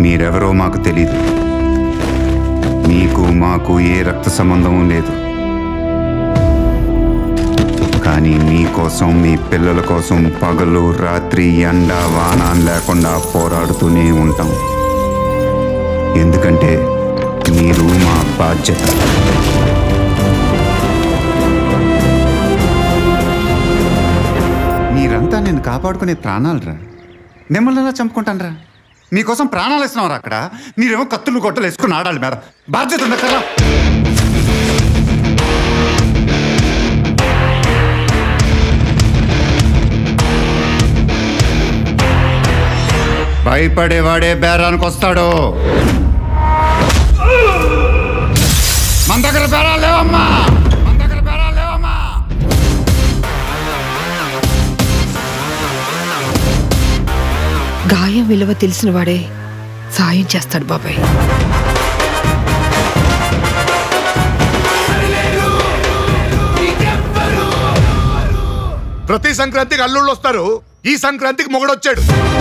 మీరెవరో మాకు తెలీదు మీకు మాకు ఏ రక్త సంబంధం లేదు కానీ మీకోసం మీ పిల్లల కోసం పగలు రాత్రి ఎండ వాన అని లేకుండా పోరాడుతూనే ఉంటాం ఎందుకంటే మీరు మా బాధ్యత మీరంతా నేను కాపాడుకునే ప్రాణాలరా మిమ్మల్ని ఎలా చంపుకుంటానరా మీకోసం ప్రాణాలు ఇస్తున్నారా అక్కడ మీరేమో కత్తులు గొట్టలు వేసుకుని ఆడాలి మీద బాధ్యత ఉంది కదా భయపడేవాడే బేరానికి వస్తాడు మన దగ్గర బేరాలు లేవమ్మా మన దగ్గర బేరాలు లేవమ్మా గాయం విలువ తెలిసిన వాడే సాయం చేస్తాడు బాబాయ్ ప్రతి సంక్రాంతికి అల్లుళ్ళు వస్తారు ఈ సంక్రాంతికి మొగుడొచ్చాడు